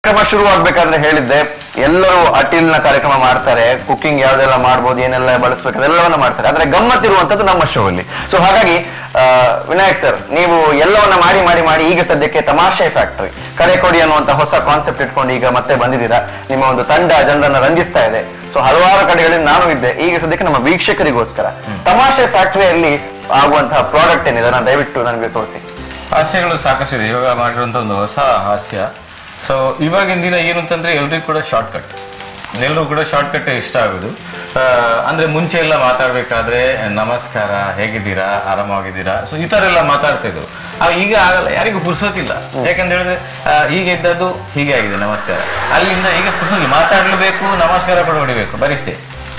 ಕಾರ್ಯಕ್ರಮ ಶುರು ಆಗ್ಬೇಕಾದ್ರೆ ಹೇಳಿದ್ದೆ ಎಲ್ಲರೂ ಅಟಿಲ್ನ ಕಾರ್ಯಕ್ರಮ ಮಾಡ್ತಾರೆ ಕುಕಿಂಗ್ ಯಾವ್ದೆಲ್ಲ ಮಾಡ್ಬೋದು ಏನೆಲ್ಲ ಬಳಸ್ಬೇಕು ಅದೆಲ್ಲವನ್ನ ಮಾಡ್ತಾರೆ ಆದ್ರೆ ಗಮ್ಮತ್ತಿರುವಂತದ್ದು ನಮ್ಮ ಶೋ ಅಲ್ಲಿ ಸೊ ಹಾಗಾಗಿ ಆ, ವಿನಾಯಕ್ ಸರ್ ನೀವು ಎಲ್ಲವನ್ನ ಮಾಡಿ ಮಾಡಿ ಮಾಡಿ ಈಗ ಸದ್ಯಕ್ಕೆ ತಮಾಷೆ ಫ್ಯಾಕ್ಟರಿ ಕರೆ ಕೊಡಿ ಅನ್ನುವಂತ ಹೊಸ ಕಾನ್ಸೆಪ್ಟ್ ಇಟ್ಕೊಂಡು ಈಗ ಮತ್ತೆ ಬಂದಿದ್ದೀರಾ ನಿಮ್ಮ ಒಂದು ತಂಡ ಜನರನ್ನ ರಂಜಿಸ್ತಾ ಇದೆ ಸೊ ಹಲವಾರು ಕಡೆಗಳಲ್ಲಿ ನಾನು ಇದ್ದೆ ಈಗ ಸದ್ಯಕ್ಕೆ ನಮ್ಮ ವೀಕ್ಷಕರಿಗೋಸ್ಕರ ತಮಾಷೆ ಫ್ಯಾಕ್ಟರಿಯಲ್ಲಿ ಆಗುವಂತಹ ಪ್ರಾಡಕ್ಟ್ ಏನಿದೆ ಅದನ್ನ ದಯವಿಟ್ಟು ನನಗೆ ತೋರಿಸಿ ಹಾಸ್ಯಗಳು ಸಾಕಷ್ಟಿದೆ ಇವಾಗ ಮಾಡಿರುವಂತ ಒಂದು ಹೊಸ ಹಾಸ್ಯ ಸೊ ಇವಾಗಿನ ದಿನ ಏನು ಅಂತಂದ್ರೆ ಎಲ್ರಿಗೂ ಕೂಡ ಶಾರ್ಟ್ ಕಟ್ ಎಲ್ಲರೂ ಕೂಡ ಶಾರ್ಟ್ ಕಟ್ ಇಷ್ಟ ಆಗೋದು ಆ, ಅಂದ್ರೆ ಮುಂಚೆ ಎಲ್ಲ ಮಾತಾಡ್ಬೇಕಾದ್ರೆ ನಮಸ್ಕಾರ ಹೇಗಿದ್ದೀರಾ ಆರಾಮಾಗಿದ್ದೀರಾ ಸೊ ಈ ತರ ಎಲ್ಲ ಮಾತಾಡ್ತಾ ಇದ್ರು ಆಗ ಈಗ ಆಗಲ್ಲ ಯಾರಿಗೂ ಪುರ್ಸೋತಿಲ್ಲ ಯಾಕಂತ ಹೇಳಿದ್ರೆ ಆ, ಹೀಗೆ ಇದ್ದದ್ದು ಹೀಗೆ ಆಗಿದೆ ನಮಸ್ಕಾರ ಅಲ್ಲಿಂದ ಈಗ ಪುರ್ಸೋತಿಲ್ಲ ಮಾತಾಡ್ಲೇಬೇಕು ನಮಸ್ಕಾರ ಕೂಡ ಹೊಡಿಬೇಕು ಬರಿಷ್ಟೇ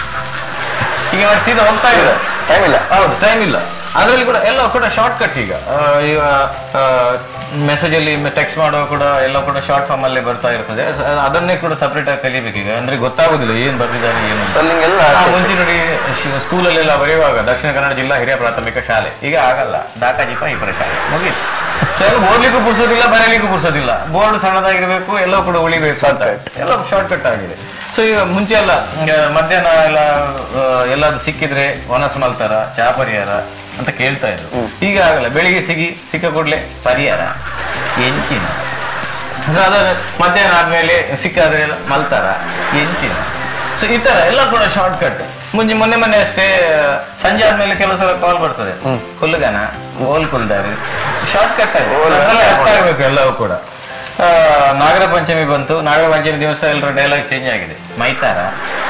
ಈಗ ಮಾಡಿ ಸೀದಾ ಹೋಗ್ತಾ ಇದೆ ಟೈಮ್ ಇಲ್ಲ ಹೌದು ಟೈಮ್ ಇಲ್ಲ ಅದರಲ್ಲಿ ಕೂಡ ಎಲ್ಲ ಕೂಡ ಶಾರ್ಟ್ ಕಟ್ ಈಗ ಆ, ಈಗ ಮೆಸೇಜ್ ಅಲ್ಲಿ ಟೆಕ್ಸ್ಟ್ ಮಾಡುವ ಕೂಡ ಎಲ್ಲ ಕೂಡ ಶಾರ್ಟ್ ಫಾರ್ಮ್ ಅಲ್ಲಿ ಬರ್ತಾ ಇರ್ತದೆ ಅ- ಅದನ್ನೇ ಕೂಡ ಸಪರೇಟ್ ಆಗಿ ಕಲಿಬೇಕು ಈಗ ಅಂದ್ರೆ ಗೊತ್ತಾಗುದಿಲ್ಲ ಏನ್ ಬರ್ದಿದ್ದಾರೆ ಏನು ಅಂತ. ಸ್ಪೆಲ್ಲಿಂಗ್ ಆ, ಎಲ್ಲ ಮುಂಚೆ ನೋಡಿ ಸ್ಕೂಲಲ್ಲೆಲ್ಲ ಬರೆಯುವಾಗ ದಕ್ಷಿಣ ಕನ್ನಡ ಜಿಲ್ಲಾ ಹಿರಿಯ ಪ್ರಾಥಮಿಕ ಶಾಲೆ ಈಗ ಆಗಲ್ಲ ದಾಖಾಜಿಪ ಇಬ್ಬರ ಶಾಲೆ ಮುಗೀತು So, ಎಲ್ಲ ಓದ್ಲಿಕ್ಕೂ ಪುರ್ಸೋದಿಲ್ಲ ಬರೆಯಲಿಕ್ಕೂ ಪುರ್ಸೋದಿಲ್ಲ ಬೋರ್ಡ್ ಸಣ್ಣದಾಗಿರ್ಬೇಕು ಎಲ್ಲ ಕೂಡ ಉಳಿಬೇಕು ಅಂತ ಎಲ್ಲ ಶಾರ್ಟ್ ಕಟ್ ಆಗಿದೆ ಸೊ ಈಗ ಮುಂಚೆ ಎಲ್ಲ ಈಗ ಮಧ್ಯಾಹ್ನ ಎಲ್ಲ ಆ, ಎಲ್ಲಾದ್ರು ಸಿಕ್ಕಿದ್ರೆ ವನಸ್ ಮಲ್ತಾರ ಚಾ ಪರಿಹಾರ ಅಂತ ಕೇಳ್ತಾ ಇದ್ರು ಈಗ ಆಗಲ್ಲ ಬೆಳಿಗ್ಗೆ ಸಿಗಿ ಸಿಕ್ಕ ಕೂಡ್ಲೆ ಪರಿಹಾರ ಎಂಚಿನ ಸೊ ಅದಾದ ಮಧ್ಯಾಹ್ನ ಆದ್ಮೇಲೆ ಸಿಕ್ಕಾದ್ರೆ ಎಲ್ಲ ಮಲ್ತಾರ ಎಂಚಿನ ಸೊ ಈ ತರ ಎಲ್ಲ ಕೂಡ ಶಾರ್ಟ್ ಕಟ್ ಮುಂಚೆ ಮೊನ್ನೆ ಮೊನ್ನೆ ಅಷ್ಟೇ ಸಂಜೆ ಆದ್ಮೇಲೆ ಕೆಲವು ಸಲ ಕಾಲ್ ಬರ್ತದೆ ಹುಲ್ಲುಗನ ಓಲ್ ಕುಲ್ದಾರಿ ಶಾರ್ಟ್ ಕಟ್ ಓಲ್ ಆಗಿ ಅರ್ಥ ಆಗ್ಬೇಕು ಎಲ್ಲವೂ ಕೂಡ ಆ, ನಾಗರ ಪಂಚಮಿ ಬಂತು ನಾಗರ ಪಂಚಮಿ ದಿವಸ ಎಲ್ಲರ ಡೈಲಾಗ್ ಚೇಂಜ್ ಆಗಿದೆ ಮೈತಾರ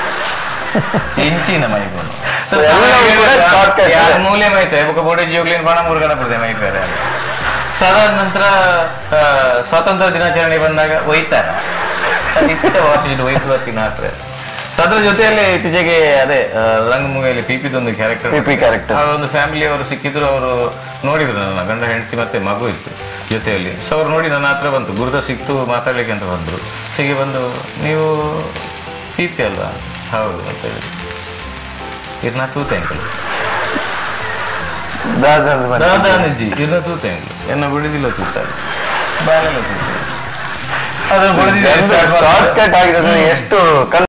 ಎಂಚಿನ ಮೈಬೋದು So, ಎಲ್ಲವೂ ಕೂಡ shortcut ಇದೆ. ಯಾರ ಮೂಲೆ ಮೈತೆ ಬೊಕ್ಕ ಬೋಡಿ ಜೋಗ್ಲಿನ ಬಣ ಮುರುಗನ ಬಿಡದೆ ಮೈತಾರೆ ಸೊ ಅದಾದ ನಂತರ ಆ, ಸ್ವಾತಂತ್ರ್ಯ ದಿನಾಚರಣೆ ಬಂದಾಗ ಒಯ್ತಾರ ಇತ್ತ ವಾಚಿಡ್ ಒಯ್ತು ಹಾಕ್ತಾರೆ ಸೊ ಅದ್ರ ಜೊತೆಯಲ್ಲಿ ಇತ್ತೀಚೆಗೆ ಅದೇ ಆ, ರಂಗ ಮೂವಿಯಲ್ಲಿ ಪಿಪಿದೊಂದು ಕ್ಯಾರೆಕ್ಟರ್ PP character. ಆ ಒಂದು ಫ್ಯಾಮಿಲಿ ಅವರು ಸಿಕ್ಕಿದ್ರು ಅವರು ನೋಡಿದ್ರು ನನ್ನ ಗಂಡ ಹೆಂಡತಿ ಮತ್ತೆ ಮಗು ಇತ್ತು ಜೊತೆಯಲ್ಲಿ ಸೊ ಅವ್ರು ನೋಡಿ ನನ್ನ ಹತ್ರ ಬಂತು ಗುರುತ ಸಿಕ್ತು ಮಾತಾಡ್ಲಿಕ್ಕೆ ಅಂತ ಬಂದ್ರು ಹೀಗೆ ಬಂದು ನೀವು ಪೀಪಿ ಅಲ್ವಾ ಹೌದು ಅಂತ ಹೇಳಿದ್ರು ಇರ್ನ ತೂತೆ ಅಂಕಲ್ ದಾದಾಂದ್ರೆ ಬಂದೆ. ದಾದಾನಿಜಿ ಇರ್ನ ತೂತೆ ಅಂಕಲ್ ಎನ್ನ ಬಿಡುದಿಲ್ಲ ತೂತಾರೆ ಬಾಲೆಲ್ಲ ತೂತಾರೆ ಅದನ್ನು ಶಾರ್ಟ್ ಕಟ್ ಆಗಿರೋದು ಎಷ್ಟು ಕನ್